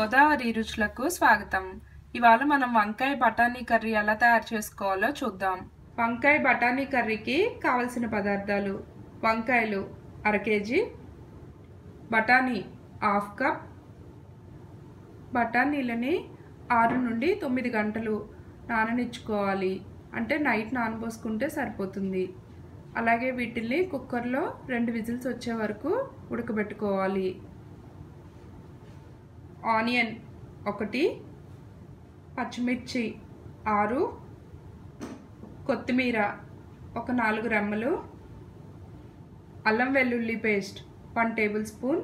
గోదావరి రుచులకు స్వాగతం ఇవాళ మనం వంకాయ బఠానీ కర్రీ ఎలా తయారు చేసుకోవాలో చూద్దాం వంకాయ బఠానీ కర్రీకి కావలసిన పదార్థాలు వంకాయలు అర కేజీ బఠానీ హాఫ్ కప్ బఠానీలని ఆరు నుండి తొమ్మిది గంటలు నాననిచ్చుకోవాలి అంటే నైట్ నానబోసుకుంటే సరిపోతుంది అలాగే వీటిని కుక్కర్లో రెండు విజిల్స్ వచ్చే వరకు ఉడకబెట్టుకోవాలి ఆనియన్ ఒకటి పచ్చిమిర్చి ఆరు కొత్తిమీర ఒక నాలుగు రెమ్మలు అల్లం వెల్లుల్లి paste one tablespoon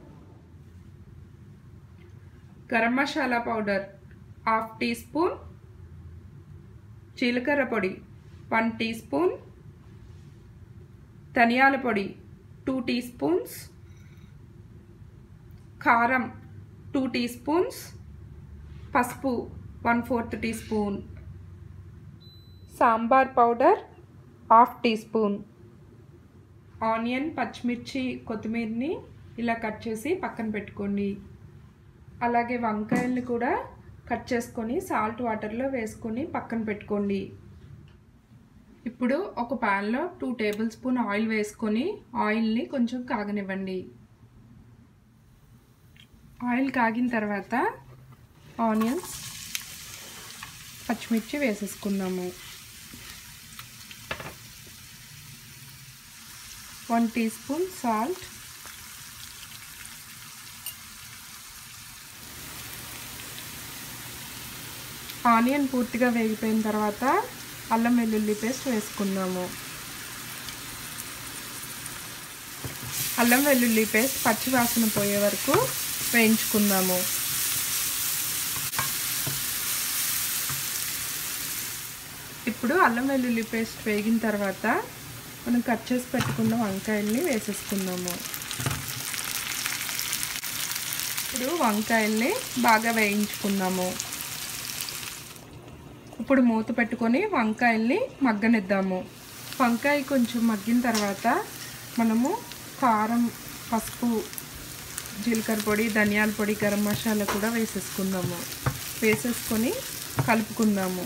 garam masala powder half teaspoon జీలకర్ర పొడి వన్ టీ స్పూన్ ధనియాల పొడి టూ టీ స్పూన్స్ కారం టూ టీ స్పూన్స్ పసుపు one fourth teaspoon sambar powder half teaspoon onion పచ్చిమిర్చి కొత్తిమీరని ఇలా కట్ చేసి పక్కన పెట్టుకోండి అలాగే వంకాయల్ని కూడా కట్ చేసుకొని సాల్ట్ వాటర్లో వేసుకొని పక్కన పెట్టుకోండి ఇప్పుడు ఒక ప్యాన్లో టూ టేబుల్ స్పూన్ ఆయిల్ వేసుకొని ఆయిల్ని కొంచెం కాగనివ్వండి ఆయిల్ కాగిన తర్వాత ఆనియన్స్ పచ్చిమిర్చి వేసేసుకుందాము one teaspoon salt onion పూర్తిగా వేగిపోయిన తర్వాత అల్లం వెల్లుల్లి పేస్ట్ వేసుకుందాము అల్లం వెల్లుల్లి పేస్ట్ పచ్చి వాసన పోయే వరకు వేయించుకుందాము ఇప్పుడు అల్లం వెల్లుల్లి పేస్ట్ వేగిన తర్వాత మనం కట్ చేసి పెట్టుకున్న వంకాయల్ని వేసేసుకుందాము ఇప్పుడు వంకాయల్ని బాగా వేయించుకుందాము ఇప్పుడు మూత పెట్టుకొని వంకాయల్ని మగ్గనిద్దాము వంకాయ కొంచెం మగ్గిన తర్వాత మనము కారం పసుపు జీలకర్ర పొడి ధనియాల పొడి గరం మసాలా కూడా వేసేసుకుందాము వేసేసుకొని కలుపుకుందాము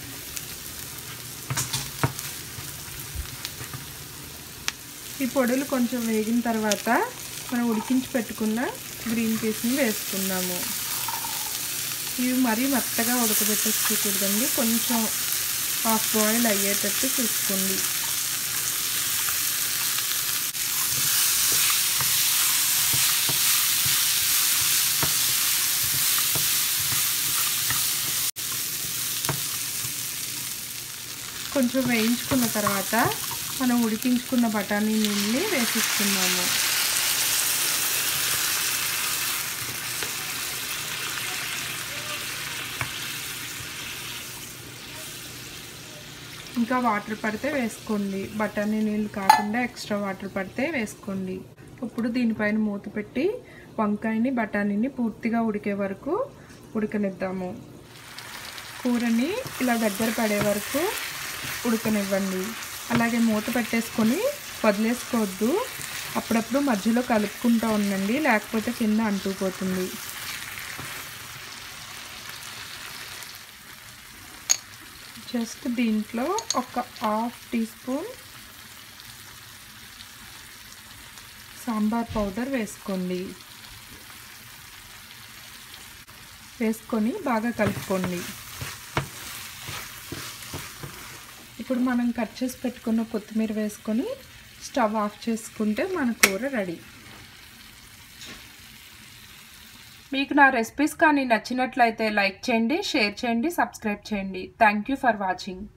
ఈ పొడులు కొంచెం వేగిన తర్వాత మనం ఉడికించి పెట్టుకున్న గ్రీన్ పీస్ని వేసుకుందాము ఇవి మరీ మెత్తగా ఉడకబెట్టేసుకోకూడదండి కొంచెం హాఫ్ బాయిల్ అయ్యేటట్టు చూసుకోండి కొంచెం వేయించుకున్న తర్వాత మనం ఉడికించుకున్న బఠానీ నీళ్ళని వేసేసుకున్నాము ఇంకా వాటర్ పడితే వేసుకోండి బఠానీ నీళ్ళు కాకుండా ఎక్స్ట్రా వాటర్ పడితే వేసుకోండి ఇప్పుడు దీనిపైన మూత పెట్టి వంకాయని బఠానీని పూర్తిగా ఉడికే వరకు ఉడకనిద్దాము కూరని ఇలా దగ్గర పడే వరకు ఉడకనివ్వండి అలాగే మూత పెట్టేసుకొని వదిలేసుకోవద్దు అప్పుడప్పుడు మధ్యలో కలుపుకుంటూ ఉండండి లేకపోతే కింద అంటుకుపోతుంది జస్ట్ దీంట్లో ఒక half teaspoon sambar powder వేసుకోండి వేసుకొని బాగా కలుపుకోండి ఇప్పుడు మనం కట్ చేసి పెట్టుకున్న కొత్తిమీర వేసుకొని స్టవ్ ఆఫ్ చేసుకుంటే మన కూర రెడీ మీకు నా రెసిపీస్ కానీ నచ్చినట్లయితే లైక్ చేయండి షేర్ చేయండి సబ్స్క్రైబ్ చేయండి థ్యాంక్ యూ ఫర్ వాచింగ్